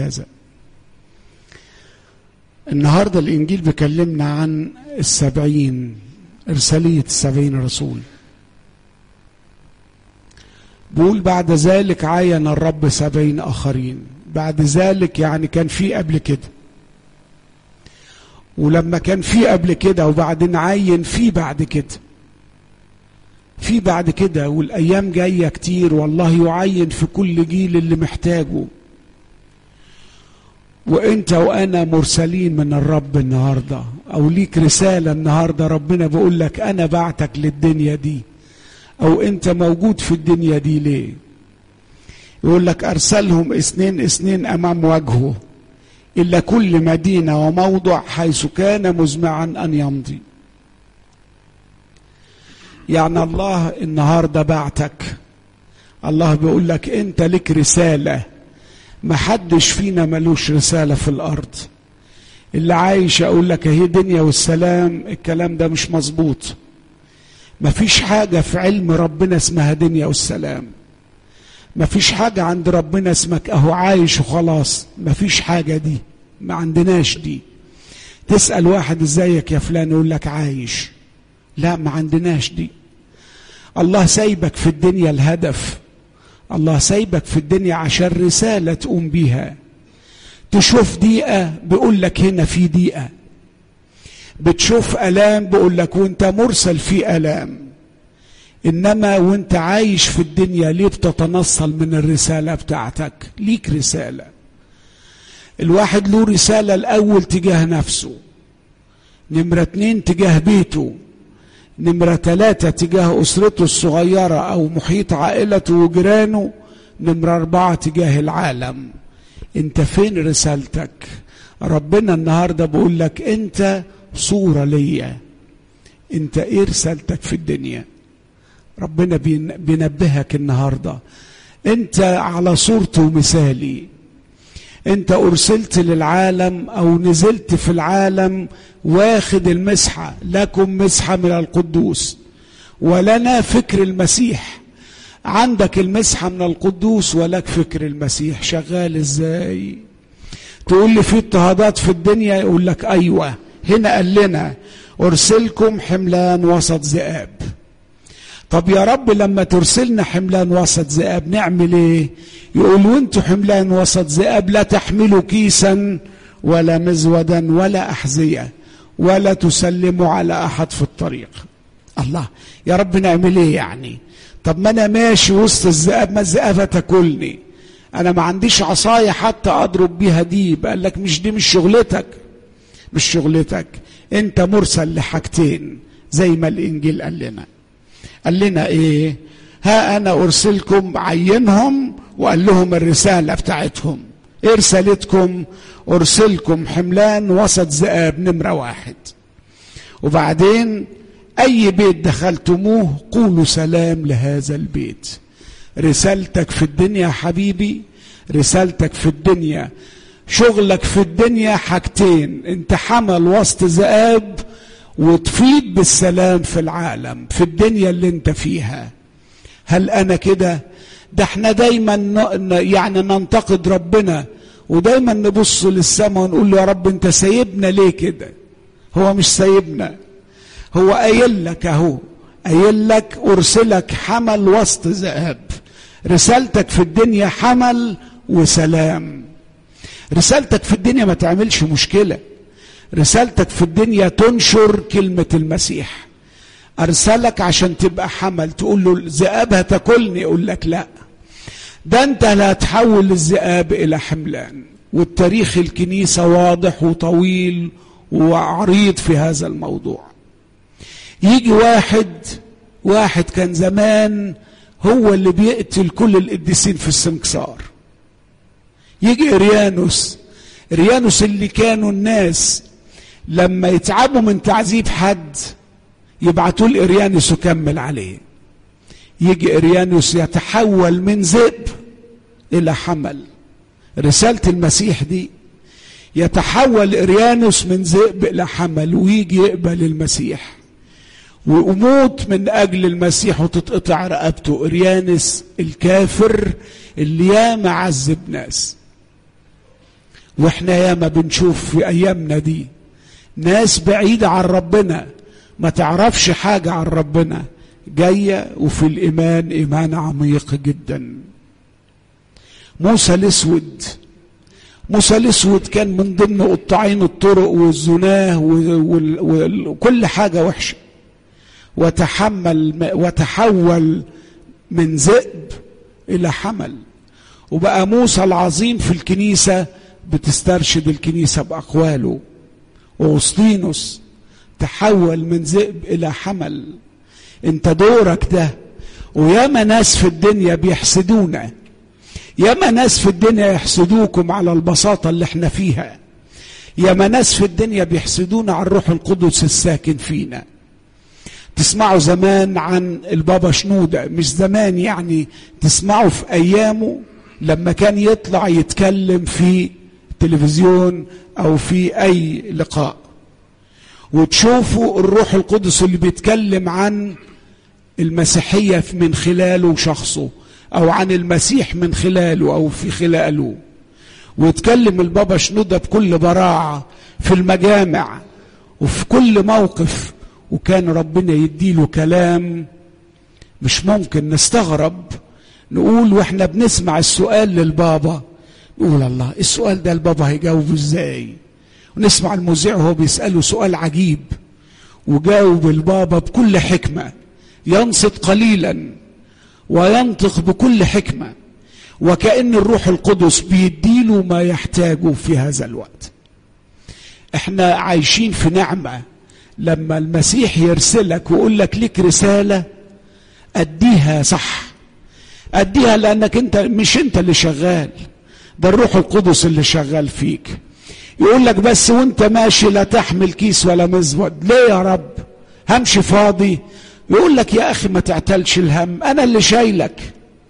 هذا النهاردة الإنجيل بيكلمنا عن السبعين إرسالية السبعين رسول بقول بعد ذلك عين الرب سبعين آخرين بعد ذلك يعني كان في قبل كده ولما كان في قبل كده وبعدين عين في بعد كده في بعد كده والايام جايه كتير والله يعين في كل جيل اللي محتاجه وانت وانا مرسلين من الرب النهارده او ليك رساله النهارده ربنا بيقول لك انا بعتك للدنيا دي او انت موجود في الدنيا دي ليه يقول لك ارسلهم اثنين اثنين امام وجهه الا كل مدينه وموضع حيث كان مزمعا ان يمضي يعني الله النهارده بعتك الله بيقول لك انت لك رساله ما حدش فينا ملوش رساله في الارض اللي عايش اقول لك اهي دنيا والسلام الكلام ده مش مظبوط مفيش حاجه في علم ربنا اسمها دنيا والسلام مفيش حاجه عند ربنا اسمك اهو عايش وخلاص مفيش حاجه دي ما عندناش دي تسال واحد ازيك يا فلان يقول لك عايش لا ما عندناش دي الله سايبك في الدنيا الهدف الله سايبك في الدنيا عشان رسالة تقوم بيها تشوف دقيقة بيقول لك هنا في دقيقة بتشوف ألام بيقول لك وانت مرسل في ألام إنما وانت عايش في الدنيا ليه بتتنصل من الرسالة بتاعتك ليك رسالة الواحد له رسالة الأول تجاه نفسه نمرة اتنين تجاه بيته نمرة ثلاثة تجاه أسرته الصغيرة أو محيط عائلته وجيرانه نمرة أربعة تجاه العالم أنت فين رسالتك ربنا النهاردة بيقول لك أنت صورة ليا أنت إيه رسالتك في الدنيا ربنا بينبهك النهاردة أنت على صورته ومثالي أنت أرسلت للعالم أو نزلت في العالم واخد المسحة لكم مسحة من القدوس ولنا فكر المسيح عندك المسحة من القدوس ولك فكر المسيح شغال ازاي تقول لي في اضطهادات في الدنيا يقول لك ايوه هنا قال لنا ارسلكم حملان وسط ذئاب طب يا رب لما ترسلنا حملان وسط ذئاب نعمل ايه يقول وانتوا حملان وسط ذئاب لا تحملوا كيسا ولا مزودا ولا احذيه ولا تسلموا على احد في الطريق الله يا رب نعمل ايه يعني طب ما انا ماشي وسط الذئاب ما الذئابه تاكلني انا ما عنديش عصايه حتى اضرب بيها ديب قال لك مش دي مش شغلتك مش شغلتك انت مرسل لحاجتين زي ما الانجيل قال لنا قال لنا ايه ها انا ارسلكم عينهم وقال لهم الرساله بتاعتهم ايه رسالتكم ارسلكم حملان وسط ذئاب نمره واحد وبعدين اي بيت دخلتموه قولوا سلام لهذا البيت رسالتك في الدنيا حبيبي رسالتك في الدنيا شغلك في الدنيا حاجتين انت حمل وسط ذئاب وتفيد بالسلام في العالم في الدنيا اللي انت فيها هل انا كده ده احنا دايما يعني ننتقد ربنا ودايما نبص للسماء ونقول له يا رب انت سايبنا ليه كده هو مش سايبنا هو قايل لك اهو قايل لك ارسلك حمل وسط ذئاب رسالتك في الدنيا حمل وسلام رسالتك في الدنيا ما تعملش مشكله رسالتك في الدنيا تنشر كلمه المسيح ارسلك عشان تبقى حمل تقول له الذئاب هتاكلني يقول لك لا ده انت لا تحول الذئاب الى حملان والتاريخ الكنيسه واضح وطويل وعريض في هذا الموضوع يجي واحد واحد كان زمان هو اللي بيقتل كل القديسين في السمكسار يجي اريانوس اريانوس اللي كانوا الناس لما يتعبوا من تعذيب حد يبعتوا لاريانوس يكمل عليه يجي اريانوس يتحول من ذئب الى حمل رساله المسيح دي يتحول اريانوس من ذئب الى حمل ويجي يقبل المسيح ويموت من اجل المسيح وتتقطع رقبته اريانس الكافر اللي ياما عذب ناس واحنا ياما بنشوف في ايامنا دي ناس بعيدة عن ربنا ما تعرفش حاجة عن ربنا جاية وفي الإيمان إيمان عميق جدا موسى الأسود موسى الأسود كان من ضمن قطاعين الطرق والزناه وكل حاجة وحشة وتحمل وتحول من ذئب إلى حمل وبقى موسى العظيم في الكنيسة بتسترشد الكنيسة بأقواله وأوسطينوس تحول من ذئب إلى حمل انت دورك ده وياما ناس في الدنيا بيحسدونا ياما ناس في الدنيا يحسدوكم على البساطة اللي احنا فيها ياما ناس في الدنيا بيحسدونا على الروح القدس الساكن فينا تسمعوا زمان عن البابا شنودة مش زمان يعني تسمعوا في أيامه لما كان يطلع يتكلم في تلفزيون أو في أي لقاء وتشوفوا الروح القدس اللي بيتكلم عن المسيحية من خلاله وشخصه أو عن المسيح من خلاله أو في خلاله ويتكلم البابا شنودة بكل براعة في المجامع وفي كل موقف وكان ربنا يديله كلام مش ممكن نستغرب نقول واحنا بنسمع السؤال للبابا نقول الله السؤال ده البابا هيجاوبه ازاي ونسمع المذيع وهو بيسأله سؤال عجيب وجاوب البابا بكل حكمة ينصت قليلا وينطق بكل حكمة وكأن الروح القدس بيديله ما يحتاجه في هذا الوقت احنا عايشين في نعمة لما المسيح يرسلك ويقول لك ليك رسالة أديها صح أديها لأنك أنت مش أنت اللي شغال ده الروح القدس اللي شغال فيك يقول لك بس وانت ماشي لا تحمل كيس ولا مزود ليه يا رب همشي فاضي يقول لك يا اخي ما تعتلش الهم انا اللي شايلك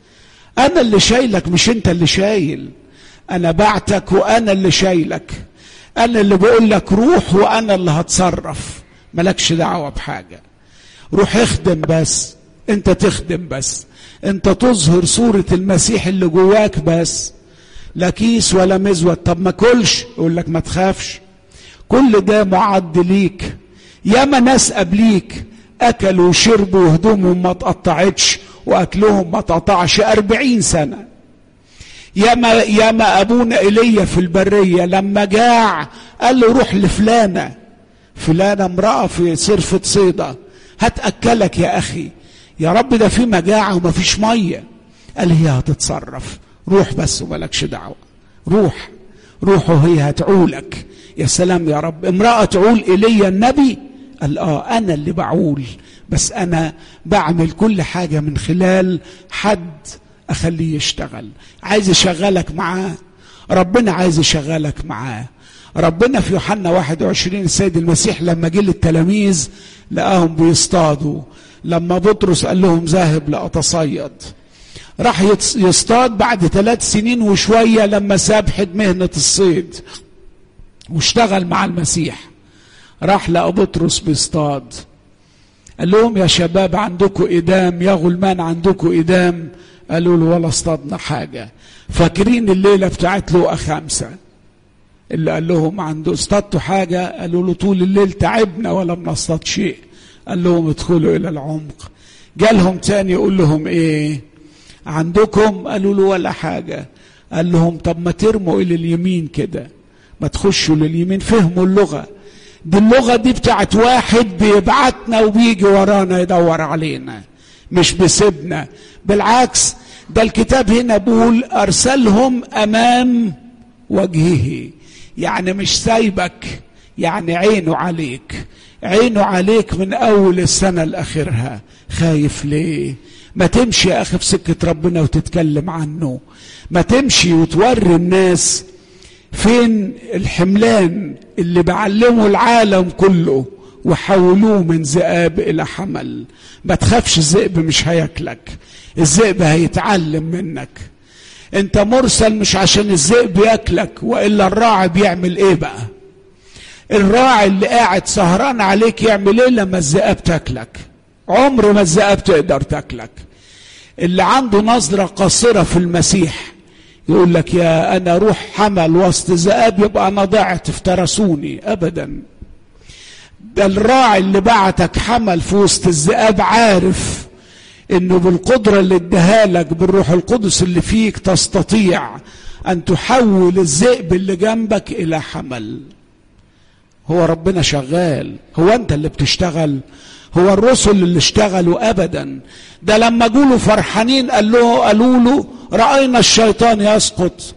انا اللي شايلك مش انت اللي شايل انا بعتك وانا اللي شايلك انا اللي بقول لك روح وانا اللي هتصرف ملكش دعوه بحاجه روح اخدم بس انت تخدم بس انت تظهر صوره المسيح اللي جواك بس لا كيس ولا مزود طب ما كلش يقول لك ما تخافش كل ده معد ليك ياما ناس قبليك اكلوا وشربوا وهدومهم ما اتقطعتش واكلهم ما اتقطعش أربعين سنه ياما ياما ابونا ايليا في البريه لما جاع قال له روح لفلانه فلانه امراه في صرفه صيده هتاكلك يا اخي يا رب ده في مجاعه وما فيش ميه قال هي هتتصرف روح بس وملكش دعوة روح روح وهي هتعولك يا سلام يا رب امرأة تعول إلي النبي قال آه أنا اللي بعول بس أنا بعمل كل حاجة من خلال حد أخليه يشتغل عايز يشغلك معاه ربنا عايز يشغلك معاه ربنا في يوحنا 21 السيد المسيح لما جه للتلاميذ لقاهم بيصطادوا لما بطرس قال لهم ذاهب لأتصيد راح يصطاد بعد ثلاث سنين وشوية لما ساب حد مهنة الصيد واشتغل مع المسيح راح لقى بطرس بيصطاد قال لهم يا شباب عندكم إدام يا غلمان عندكم إدام قالوا له ولا اصطادنا حاجة فاكرين الليلة بتاعت له خمسة اللي قال لهم عنده اصطادتوا حاجة قالوا له طول الليل تعبنا ولا بنصطاد شيء قال لهم ادخلوا إلى العمق جالهم تاني يقول لهم ايه عندكم قالوا له ولا حاجة قال لهم طب ما ترموا إلى اليمين كده ما تخشوا لليمين فهموا اللغة دي اللغة دي بتاعت واحد بيبعتنا وبيجي ورانا يدور علينا مش بيسيبنا بالعكس ده الكتاب هنا بيقول أرسلهم أمام وجهه يعني مش سايبك يعني عينه عليك عينه عليك من أول السنة لآخرها خايف ليه ما تمشي يا أخي في سكة ربنا وتتكلم عنه ما تمشي وتوري الناس فين الحملان اللي بعلموا العالم كله وحولوه من ذئاب إلى حمل ما تخافش الذئب مش هياكلك الذئب هيتعلم منك انت مرسل مش عشان الذئب ياكلك والا الراعي بيعمل ايه بقى الراعي اللي قاعد سهران عليك يعمل ايه لما الذئاب تاكلك عمر ما الذئاب تقدر تاكلك اللي عنده نظرة قصيرة في المسيح يقول لك يا انا روح حمل وسط ذئاب يبقى انا ضعت افترسوني ابدا ده الراعي اللي بعتك حمل في وسط الذئاب عارف انه بالقدرة اللي اداها لك بالروح القدس اللي فيك تستطيع ان تحول الذئب اللي جنبك الى حمل هو ربنا شغال هو انت اللي بتشتغل هو الرسل اللي اشتغلوا ابدا ده لما جولوا فرحانين قال له قالوا له راينا الشيطان يسقط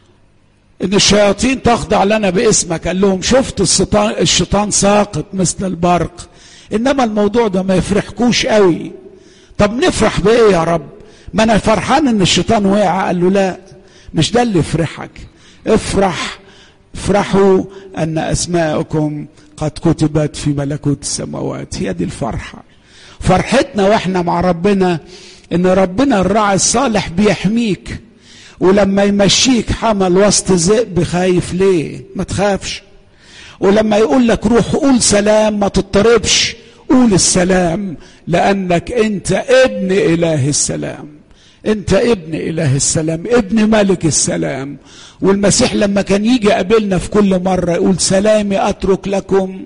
ان الشياطين تخضع لنا باسمك قال لهم شفت الشيطان, الشيطان ساقط مثل البرق انما الموضوع ده ما يفرحكوش قوي طب نفرح بايه يا رب ما انا فرحان ان الشيطان وقع قال له لا مش ده اللي يفرحك افرح افرحوا ان اسماءكم قد كتبت في ملكوت السماوات هي دي الفرحه فرحتنا واحنا مع ربنا ان ربنا الراعي الصالح بيحميك ولما يمشيك حمل وسط ذئب خايف ليه ما تخافش ولما يقول لك روح قول سلام ما تضطربش قول السلام لانك انت ابن اله السلام انت ابن اله السلام ابن ملك السلام والمسيح لما كان يجي يقابلنا في كل مره يقول سلامي اترك لكم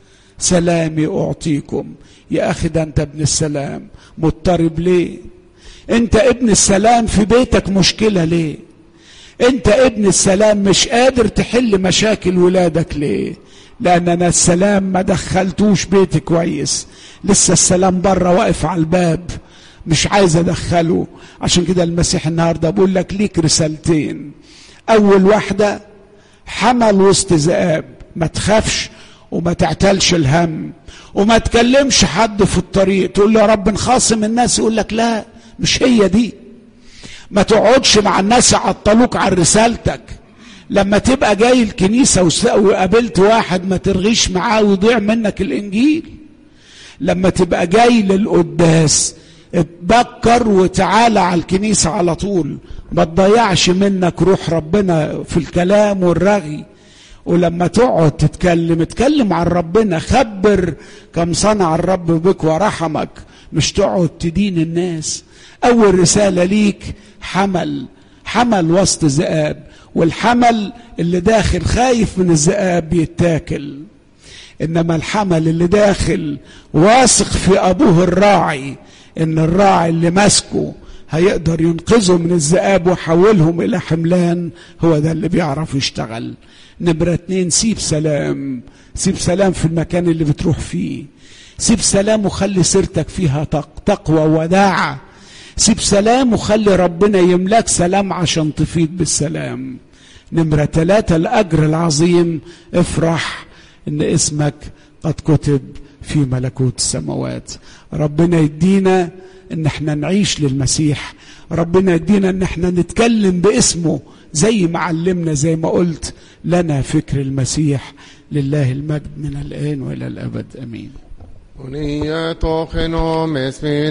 سلامي اعطيكم يا اخي ده انت ابن السلام مضطرب ليه انت ابن السلام في بيتك مشكله ليه انت ابن السلام مش قادر تحل مشاكل ولادك ليه لان انا السلام ما دخلتوش بيتي كويس لسه السلام بره واقف على الباب مش عايز ادخله عشان كده المسيح النهارده بقول لك ليك رسالتين اول واحده حمل وسط ذئاب ما تخافش وما تعتلش الهم وما تكلمش حد في الطريق تقول له يا رب نخاصم الناس يقول لك لا مش هي دي ما تقعدش مع الناس يعطلوك عن رسالتك لما تبقى جاي الكنيسة وقابلت واحد ما ترغيش معاه ويضيع منك الإنجيل لما تبقى جاي للقداس اتبكر وتعالى على الكنيسة على طول ما تضيعش منك روح ربنا في الكلام والرغي ولما تقعد تتكلم اتكلم عن ربنا خبر كم صنع الرب بك ورحمك مش تقعد تدين الناس اول رساله ليك حمل حمل وسط ذئاب والحمل اللي داخل خايف من الذئاب يتاكل انما الحمل اللي داخل واثق في ابوه الراعي ان الراعي اللي ماسكه هيقدر ينقذه من الذئاب ويحولهم الى حملان هو ده اللي بيعرف يشتغل نمرة اتنين سيب سلام سيب سلام في المكان اللي بتروح فيه سيب سلام وخلي سيرتك فيها تقوى وداعة سيب سلام وخلي ربنا يملاك سلام عشان تفيد بالسلام نمرة ثلاثة الأجر العظيم افرح إن اسمك قد كتب في ملكوت السماوات ربنا يدينا ان احنا نعيش للمسيح ربنا يدينا ان احنا نتكلم باسمه زي ما علمنا زي ما قلت لنا فكر المسيح لله المجد من الان والى الابد امين ونية خنوم اسمين